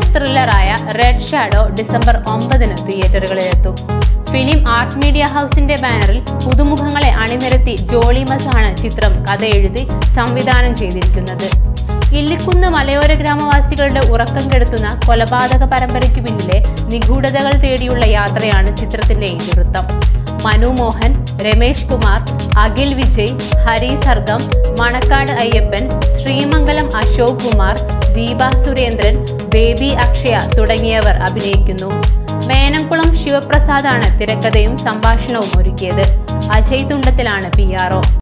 ത്രില്ലറായ red shadow December ഒമ്പതിന് തിയേറ്ററുകളിലെത്തും film art media ഹൗസിന്റെ ബാനറിൽ പുതുമുഖങ്ങളെ അണിനിരത്തി ജോളി മസാണ് ചിത്രം കഥ എഴുതി സംവിധാനം ചെയ്തിരിക്കുന്നത് ഇല്ലിക്കുന്ന് മലയോര ഗ്രാമവാസികളുടെ ഉറക്കം കെടുത്തുന്ന കൊലപാതക പരമ്പരയ്ക്കു പിന്നിലെ നിഗൂഢതകൾ തേടിയുള്ള യാത്രയാണ് ചിത്രത്തിന്റെ ഇതിവൃത്തം മനു മോഹൻ രമേശ് കുമാർ അഖിൽ വിജയ് ഹരി സർഗം മണക്കാട് അയ്യപ്പൻ ശ്രീമംഗലം അശോക് കുമാർ ദീപ സുരേന്ദ്രൻ ബേബി അക്ഷയ തുടങ്ങിയവർ അഭിനയിക്കുന്നു മേനംകുളം ശിവപ്രസാദാണ് തിരക്കഥയും സംഭാഷണവും ഒരുക്കിയത് അജയ് തുണ്ടത്തിലാണ് പി